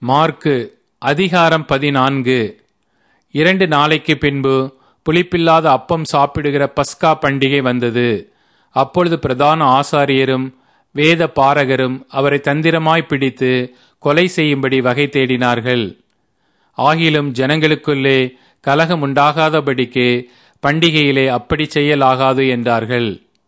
mark அதிகாரம் பதினான்கு இரண்டு நாளைக்கு பின்பு புளிப்பில்லாத அப்பம் சாப்பிடுகிற பஸ்கா பண்டிகை வந்தது அப்பொழுது பிரதான ஆசாரியரும் வேத பாரகரும் அவரை தந்திரமாய் பிடித்து கொலை செய்யும்படி வகை தேடினார்கள் ஆகிலும் ஜனங்களுக்குள்ளே கலகம் உண்டாகாதபடிக்கு பண்டிகையிலே அப்படி செய்யலாகாது என்றார்கள்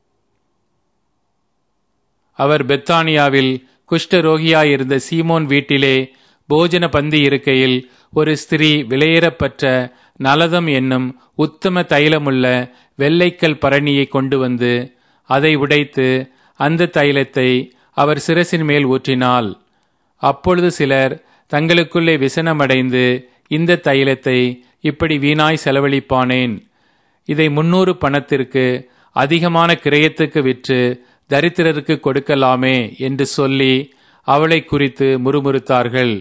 அவர் பெத்தானியாவில் குஷ்டரோகியாயிருந்த சீமோன் வீட்டிலே போஜன பந்தி இருக்கையில் ஒரு ஸ்திரீ விலையேறப்பற்ற நலதம் என்னும் உத்தம தைலமுள்ள வெள்ளைக்கல் பரணியை கொண்டு வந்து அதை உடைத்து அந்த தைலத்தை அவர் சிரசின் மேல் ஊற்றினாள் அப்பொழுது சிலர் தங்களுக்குள்ளே விசனமடைந்து இந்த தைலத்தை இப்படி வீணாய் செலவழிப்பானேன் இதை முன்னூறு பணத்திற்கு அதிகமான கிரயத்துக்கு விற்று தரித்திரருக்கு கொடுக்கலாமே என்று சொல்லி அவளை குறித்து முறுமுறுத்தார்கள்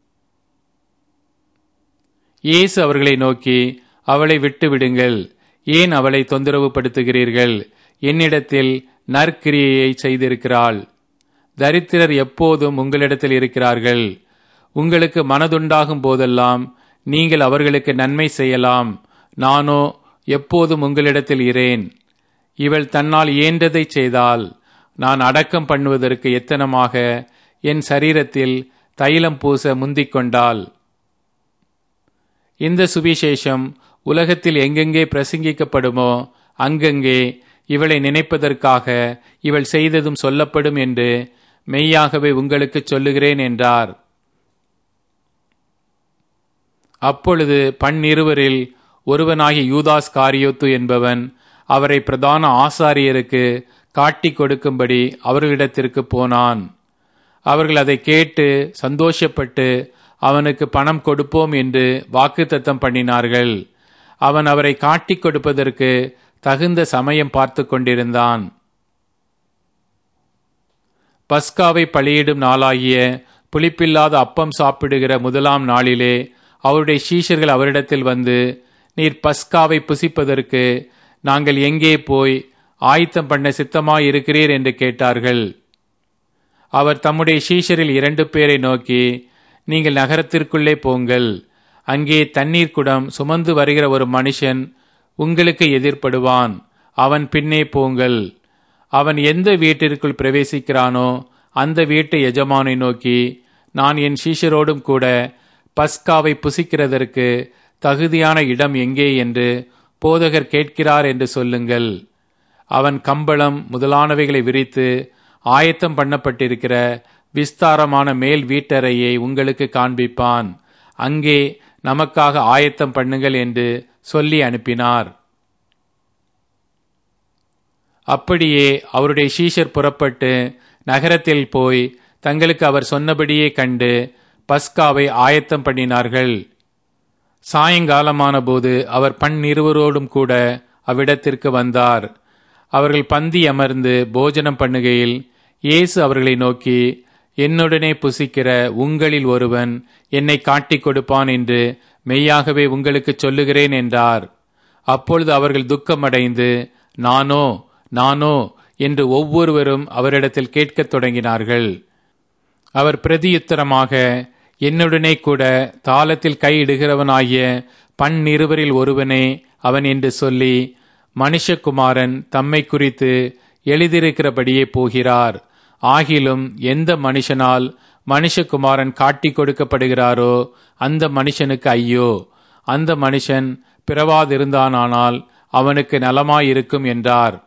இயேசு அவர்களை நோக்கி அவளை விட்டு விடுங்கள் ஏன் அவளை தொந்தரவு படுத்துகிறீர்கள் என்னிடத்தில் நற்கிரியையை செய்திருக்கிறாள் தரித்திரர் எப்போதும் உங்களிடத்தில் இருக்கிறார்கள் உங்களுக்கு மனதுண்டாகும் போதெல்லாம் நீங்கள் அவர்களுக்கு நன்மை செய்யலாம் நானோ எப்போதும் உங்களிடத்தில் இரேன் இவள் தன்னால் இயன்றதை செய்தால் நான் அடக்கம் பண்ணுவதற்கு எத்தனமாக என் சரீரத்தில் தைலம் பூச முந்திக் கொண்டாள் இந்த சுவிசேஷம் உலகத்தில் எங்கெங்கே பிரசங்கிக்கப்படுமோ அங்கங்கே இவளை நினைப்பதற்காக இவள் செய்ததும் சொல்லப்படும் என்று மெய்யாகவே உங்களுக்கு சொல்லுகிறேன் என்றார் அப்பொழுது பன்னிருவரில் ஒருவனாகிய யூதாஸ் காரியோத்து என்பவன் அவரை பிரதான ஆசாரியருக்கு காட்டிக் கொடுக்கும்படி அவர்களிடத்திற்கு போனான் அவர்கள் அதை கேட்டு சந்தோஷப்பட்டு அவனுக்கு பணம் கொடுப்போம் என்று வாக்குத்தத்தம் பண்ணினார்கள் அவன் அவரை காட்டிக் கொடுப்பதற்கு தகுந்த சமயம் பார்த்து கொண்டிருந்தான் பஸ்காவை பலியிடும் நாளாகிய புளிப்பில்லாத அப்பம் சாப்பிடுகிற முதலாம் நாளிலே அவருடைய சீஷர்கள் அவரிடத்தில் வந்து நீர் பஸ்காவை புசிப்பதற்கு நாங்கள் எங்கே போய் ஆயத்தம் பண்ண சித்தமாயிருக்கிறீர் என்று கேட்டார்கள் அவர் தம்முடைய சீஷரில் இரண்டு பேரை நோக்கி நீங்கள் நகரத்திற்குள்ளே போங்கள் அங்கே தண்ணீர் குடம் சுமந்து வருகிற ஒரு மனுஷன் உங்களுக்கு எதிர்ப்படுவான் அவன் பின்னே போங்கள் அவன் எந்த வீட்டிற்குள் பிரவேசிக்கிறானோ அந்த வீட்டு எஜமானை நோக்கி நான் என் சீஷரோடும் கூட பஸ்காவை புசிக்கிறதற்கு தகுதியான இடம் எங்கே என்று போதகர் கேட்கிறார் என்று சொல்லுங்கள் அவன் கம்பளம் முதலானவைகளை விரித்து ஆயத்தம் பண்ணப்பட்டிருக்கிற விஸ்தாரமான மேல் வீட்டறையை உங்களுக்கு காண்பிப்பான் அங்கே நமக்காக ஆயத்தம் பண்ணுங்கள் என்று சொல்லி அனுப்பினார் அப்படியே அவருடைய சீஷர் புறப்பட்டு நகரத்தில் போய் தங்களுக்கு அவர் சொன்னபடியே கண்டு பஸ்காவை ஆயத்தம் பண்ணினார்கள் சாயங்காலமான போது அவர் பன்னிருவரோடும் கூட அவ்விடத்திற்கு வந்தார் அவர்கள் பந்தி அமர்ந்து போஜனம் பண்ணுகையில் இயேசு அவர்களை நோக்கி என்னுடனே புசிக்கிற உங்களில் ஒருவன் என்னை காட்டிக் கொடுப்பான் என்று மெய்யாகவே உங்களுக்கு சொல்லுகிறேன் என்றார் அப்பொழுது அவர்கள் துக்கமடைந்து நானோ நானோ என்று ஒவ்வொருவரும் அவரிடத்தில் கேட்கத் தொடங்கினார்கள் அவர் பிரதியுத்தரமாக என்னுடனே கூட தாளத்தில் கையிடுகிறவனாகிய பன்னிருவரில் ஒருவனே அவன் என்று சொல்லி மனுஷகுமாரன் தம்மை குறித்து எழுதியிருக்கிறபடியே போகிறார் ஆகிலும் எந்த மனுஷனால் மனுஷகுமாரன் காட்டிக் கொடுக்கப்படுகிறாரோ அந்த மனுஷனுக்கு ஐயோ அந்த மனுஷன் பிறவாதிருந்தானால் அவனுக்கு நலமாயிருக்கும் என்றார்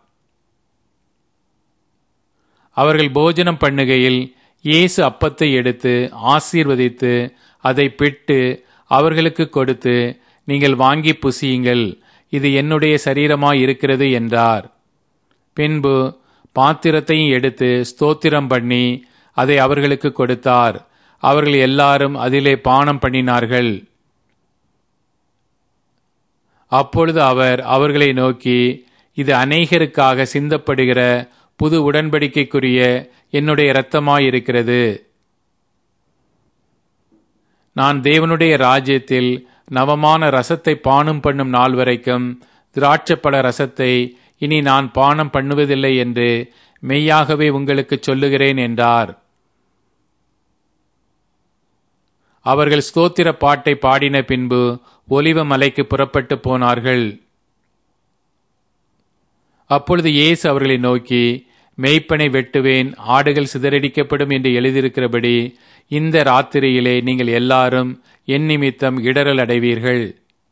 அவர்கள் போஜனம் பண்ணுகையில் இயேசு அப்பத்தை எடுத்து ஆசீர்வதித்து அதை பிட்டு அவர்களுக்கு கொடுத்து நீங்கள் வாங்கி புசியுங்கள் இது என்னுடைய சரீரமாய் இருக்கிறது என்றார் பின்பு பாத்திரத்தையும் எடுத்து ஸ்தோத்திரம் பண்ணி அதை அவர்களுக்கு கொடுத்தார் அவர்கள் எல்லாரும் அதிலே பானம் பண்ணினார்கள் அப்பொழுது அவர் அவர்களை நோக்கி இது அநேகருக்காக சிந்தப்படுகிற புது உடன்படிக்கைக்குரிய என்னுடைய இரத்தமாயிருக்கிறது நான் தேவனுடைய ராஜ்யத்தில் நவமான ரசத்தை பானம் பண்ணும் நாள் வரைக்கும் திராட்சப்பழ ரசத்தை இனி நான் பானம் பண்ணுவதில்லை என்று மெய்யாகவே உங்களுக்கு சொல்லுகிறேன் என்றார் அவர்கள் ஸ்தோத்திர பாட்டை பாடின பின்பு ஒலிவ மலைக்கு புறப்பட்டு போனார்கள் அப்பொழுது இயேசு அவர்களை நோக்கி மெய்ப்பனை வெட்டுவேன் ஆடுகள் சிதறடிக்கப்படும் என்று எழுதியிருக்கிறபடி இந்த ராத்திரியிலே நீங்கள் எல்லாரும் என் நிமித்தம் இடரல் அடைவீர்கள்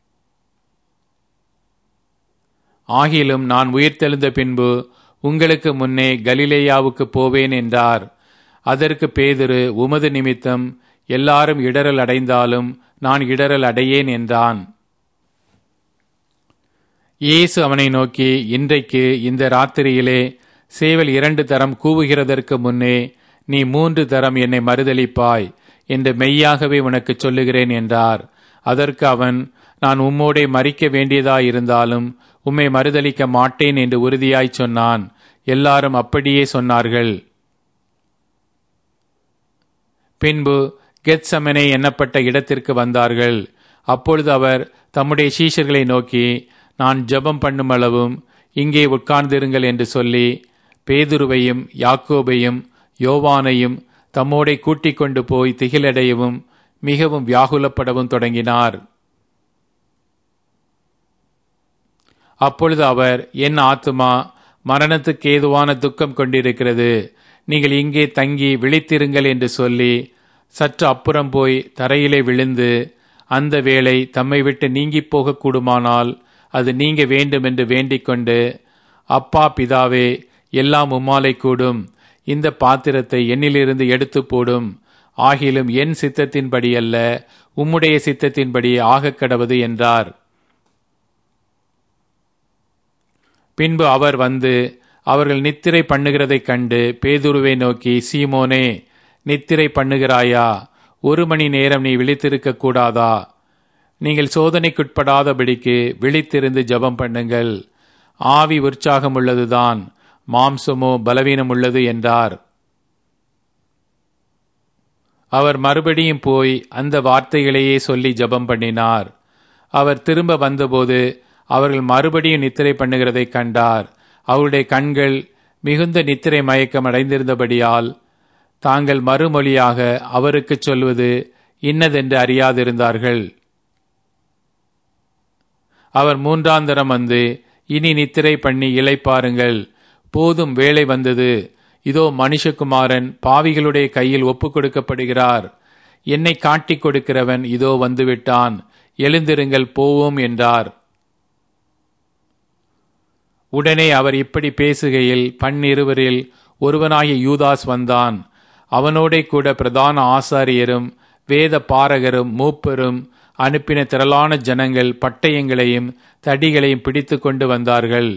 ஆகிலும் நான் உயிர்த்தெழுந்த பின்பு உங்களுக்கு முன்னே கலிலேயாவுக்கு போவேன் என்றார் அதற்கு பேதுரு உமது நிமித்தம் எல்லாரும் இடரல் அடைந்தாலும் நான் இடரல் அடையேன் என்றான் இயேசு அவனை நோக்கி இன்றைக்கு இந்த ராத்திரியிலே சேவல் இரண்டு தரம் கூவுகிறதற்கு முன்னே நீ மூன்று தரம் என்னை மறுதளிப்பாய் என்று மெய்யாகவே உனக்கு சொல்லுகிறேன் என்றார் அதற்கு அவன் நான் உம்மோடே மறிக்க வேண்டியதாயிருந்தாலும் உம்மை மறுதளிக்க மாட்டேன் என்று உறுதியாய் சொன்னான் எல்லாரும் அப்படியே சொன்னார்கள் பின்பு கெத்சமனே எண்ணப்பட்ட இடத்திற்கு வந்தார்கள் அப்பொழுது அவர் தம்முடைய சீஷர்களை நோக்கி நான் ஜெபம் பண்ணும் அளவும் இங்கே உட்கார்ந்திருங்கள் என்று சொல்லி பேதுருவையும் யாக்கோபையும் யோவானையும் தம்மோடே கூட்டிக் கொண்டு போய் திகிலடையவும் மிகவும் வியாகுலப்படவும் தொடங்கினார் அப்பொழுது அவர் என் ஆத்துமா மரணத்துக்கு ஏதுவான துக்கம் கொண்டிருக்கிறது நீங்கள் இங்கே தங்கி விழித்திருங்கள் என்று சொல்லி சற்று அப்புறம் போய் தரையிலே விழுந்து அந்த வேளை தம்மை விட்டு நீங்கி போகக்கூடுமானால் அது நீங்க வேண்டும் என்று வேண்டிக் கொண்டு அப்பா பிதாவே எல்லாம் உம்மாலை கூடும் இந்த பாத்திரத்தை என்னிலிருந்து எடுத்து போடும் ஆகிலும் என் சித்தத்தின்படி அல்ல உம்முடைய சித்தத்தின்படி ஆகக் கடவது என்றார் பின்பு அவர் வந்து அவர்கள் நித்திரை பண்ணுகிறதைக் கண்டு பேதுருவை நோக்கி சீமோனே நித்திரை பண்ணுகிறாயா ஒரு மணி நேரம் நீ விழித்திருக்க கூடாதா நீங்கள் சோதனைக்குட்படாதபடிக்கு விழித்திருந்து ஜெபம் பண்ணுங்கள் ஆவி உற்சாகம் உள்ளதுதான் மாம்சமோ பலவீனம் உள்ளது என்றார் அவர் மறுபடியும் போய் அந்த வார்த்தைகளையே சொல்லி ஜெபம் பண்ணினார் அவர் திரும்ப வந்தபோது அவர்கள் மறுபடியும் நித்திரை பண்ணுகிறதை கண்டார் அவருடைய கண்கள் மிகுந்த நித்திரை மயக்கம் அடைந்திருந்தபடியால் தாங்கள் மறுமொழியாக அவருக்கு சொல்வது இன்னதென்று அறியாதிருந்தார்கள் அவர் மூன்றாந்தரம் வந்து இனி நித்திரை பண்ணி இளைப்பாருங்கள் போதும் வேலை வந்தது இதோ மனுஷகுமாரன் பாவிகளுடைய கையில் ஒப்புக் கொடுக்கப்படுகிறார் என்னை காட்டிக் கொடுக்கிறவன் இதோ வந்துவிட்டான் எழுந்திருங்கள் போவோம் என்றார் உடனே அவர் இப்படி பேசுகையில் பன்னிருவரில் ஒருவனாகிய யூதாஸ் வந்தான் அவனோடே கூட பிரதான ஆசாரியரும் வேத பாரகரும் மூப்பரும் அனுப்பின திரளான ஜனங்கள் பட்டயங்களையும் தடிகளையும் பிடித்து கொண்டு வந்தார்கள்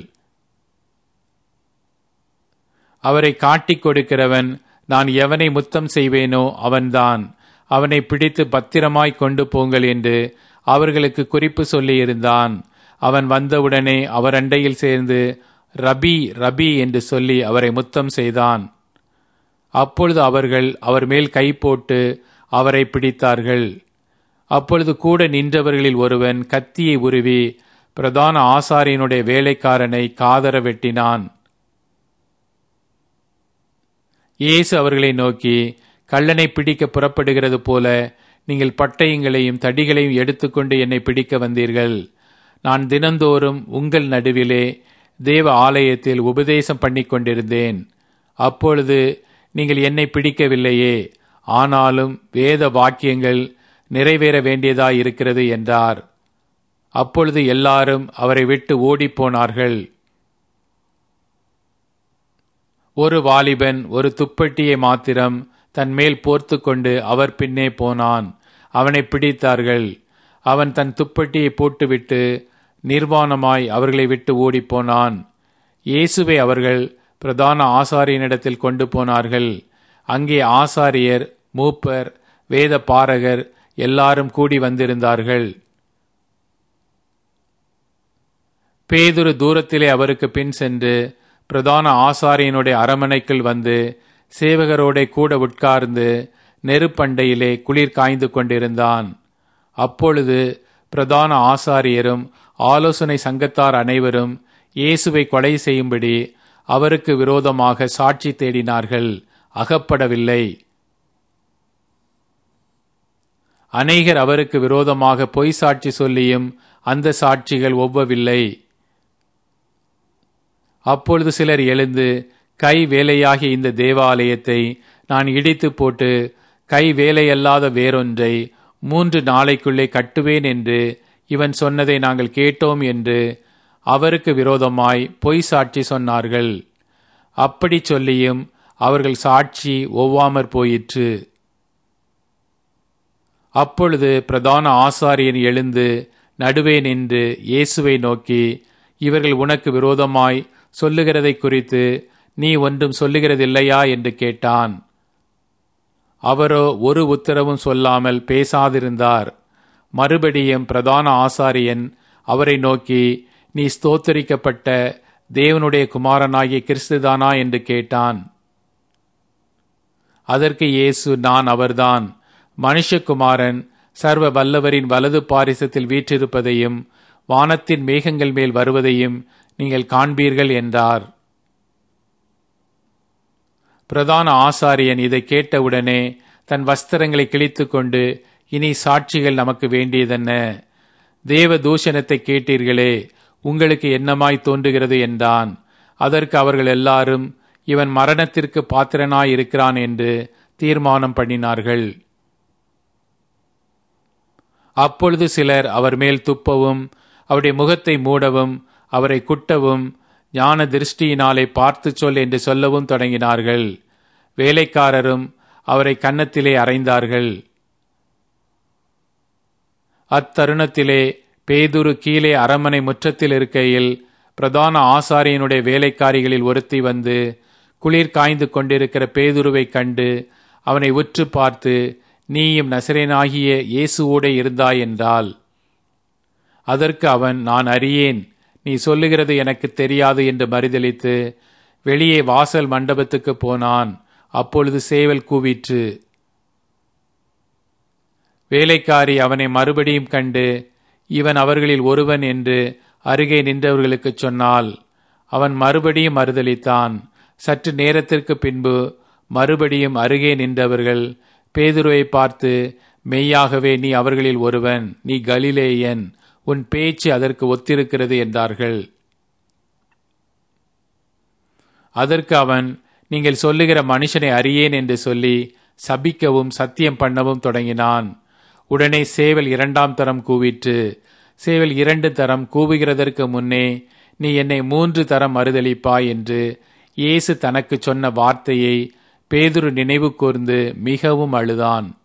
அவரை காட்டிக் கொடுக்கிறவன் நான் எவனை முத்தம் செய்வேனோ அவன்தான் அவனை பிடித்து பத்திரமாய் கொண்டு போங்கள் என்று அவர்களுக்கு குறிப்பு சொல்லியிருந்தான் அவன் வந்தவுடனே அவர் அண்டையில் சேர்ந்து ரபி ரபி என்று சொல்லி அவரை முத்தம் செய்தான் அப்பொழுது அவர்கள் அவர் மேல் கை போட்டு அவரை பிடித்தார்கள் அப்பொழுது கூட நின்றவர்களில் ஒருவன் கத்தியை உருவி பிரதான ஆசாரியனுடைய வேலைக்காரனை காதர வெட்டினான் இயேசு அவர்களை நோக்கி கள்ளனை பிடிக்க புறப்படுகிறது போல நீங்கள் பட்டயங்களையும் தடிகளையும் எடுத்துக்கொண்டு என்னை பிடிக்க வந்தீர்கள் நான் தினந்தோறும் உங்கள் நடுவிலே தேவ ஆலயத்தில் உபதேசம் பண்ணி கொண்டிருந்தேன் அப்பொழுது நீங்கள் என்னை பிடிக்கவில்லையே ஆனாலும் வேத வாக்கியங்கள் நிறைவேற வேண்டியதாய் இருக்கிறது என்றார் அப்பொழுது எல்லாரும் அவரை விட்டு ஓடிப்போனார்கள் ஒரு வாலிபன் ஒரு துப்பட்டியை மாத்திரம் தன் மேல் போர்த்து கொண்டு அவர் பின்னே போனான் அவனை பிடித்தார்கள் அவன் தன் துப்பட்டியை போட்டுவிட்டு நிர்வாணமாய் அவர்களை விட்டு ஓடிப்போனான் இயேசுவை அவர்கள் பிரதான ஆசாரியனிடத்தில் கொண்டு போனார்கள் அங்கே ஆசாரியர் மூப்பர் வேத பாரகர் எல்லாரும் கூடி வந்திருந்தார்கள் பேதுரு தூரத்திலே அவருக்கு பின் சென்று பிரதான ஆசாரியனுடைய அரமனைக்குள் வந்து சேவகரோட கூட உட்கார்ந்து நெருப்பண்டையிலே குளிர் காய்ந்து கொண்டிருந்தான் அப்பொழுது பிரதான ஆசாரியரும் ஆலோசனை சங்கத்தார் அனைவரும் இயேசுவை கொலை செய்யும்படி அவருக்கு விரோதமாக சாட்சி தேடினார்கள் அகப்படவில்லை அநேகர் அவருக்கு விரோதமாக பொய் சாட்சி சொல்லியும் அந்த சாட்சிகள் ஒவ்வவில்லை அப்பொழுது சிலர் எழுந்து கை வேலையாகிய இந்த தேவாலயத்தை நான் இடித்து போட்டு கை வேலையல்லாத வேறொன்றை மூன்று நாளைக்குள்ளே கட்டுவேன் என்று இவன் சொன்னதை நாங்கள் கேட்டோம் என்று அவருக்கு விரோதமாய் பொய் சாட்சி சொன்னார்கள் அப்படி சொல்லியும் அவர்கள் சாட்சி ஒவ்வாமற் போயிற்று அப்பொழுது பிரதான ஆசாரியன் எழுந்து நடுவே நின்று இயேசுவை நோக்கி இவர்கள் உனக்கு விரோதமாய் சொல்லுகிறதை குறித்து நீ ஒன்றும் சொல்லுகிறதில்லையா என்று கேட்டான் அவரோ ஒரு உத்தரவும் சொல்லாமல் பேசாதிருந்தார் மறுபடியும் பிரதான ஆசாரியன் அவரை நோக்கி நீ ஸ்தோத்தரிக்கப்பட்ட தேவனுடைய குமாரனாகிய கிறிஸ்துதானா என்று கேட்டான் அதற்கு இயேசு நான் அவர்தான் மனுஷகுமாரன் சர்வ வல்லவரின் வலது பாரிசத்தில் வீற்றிருப்பதையும் வானத்தின் மேகங்கள் மேல் வருவதையும் நீங்கள் காண்பீர்கள் என்றார் பிரதான ஆசாரியன் இதை கேட்டவுடனே தன் வஸ்திரங்களை கிழித்து கொண்டு இனி சாட்சிகள் நமக்கு வேண்டியதென்ன தேவ தூஷணத்தை கேட்டீர்களே உங்களுக்கு என்னமாய் தோன்றுகிறது என்றான் அதற்கு அவர்கள் எல்லாரும் இவன் மரணத்திற்கு பாத்திரனாய் இருக்கிறான் என்று தீர்மானம் பண்ணினார்கள் அப்பொழுது சிலர் அவர் மேல் துப்பவும் அவருடைய முகத்தை மூடவும் அவரை குட்டவும் ஞான திருஷ்டியினாலே பார்த்து சொல் என்று சொல்லவும் தொடங்கினார்கள் வேலைக்காரரும் அவரை கன்னத்திலே அறைந்தார்கள் அத்தருணத்திலே பேதுரு கீழே அரமனை முற்றத்தில் இருக்கையில் பிரதான ஆசாரியனுடைய வேலைக்காரிகளில் ஒருத்தி வந்து குளிர் காய்ந்து கொண்டிருக்கிற பேதுருவை கண்டு அவனை உற்று பார்த்து நீயும் நசரேனாகிய இயேசுவோடே இருந்தாய் என்றால் அதற்கு அவன் நான் அறியேன் நீ சொல்லுகிறது எனக்கு தெரியாது என்று மறுதளித்து வெளியே வாசல் மண்டபத்துக்கு போனான் அப்பொழுது சேவல் கூவிற்று வேலைக்காரி அவனை மறுபடியும் கண்டு இவன் அவர்களில் ஒருவன் என்று அருகே நின்றவர்களுக்கு சொன்னால் அவன் மறுபடியும் மறுதளித்தான் சற்று நேரத்திற்கு பின்பு மறுபடியும் அருகே நின்றவர்கள் பேதுருவை பார்த்து மெய்யாகவே நீ அவர்களில் ஒருவன் நீ கலிலேயன் உன் பேச்சு அதற்கு ஒத்திருக்கிறது என்றார்கள் அதற்கு அவன் நீங்கள் சொல்லுகிற மனுஷனை அறியேன் என்று சொல்லி சபிக்கவும் சத்தியம் பண்ணவும் தொடங்கினான் உடனே சேவல் இரண்டாம் தரம் கூவிற்று சேவல் இரண்டு தரம் கூவுகிறதற்கு முன்னே நீ என்னை மூன்று தரம் மறுதளிப்பாய் என்று இயேசு தனக்கு சொன்ன வார்த்தையை பேதுரு நினைவு கூர்ந்து மிகவும் அழுதான்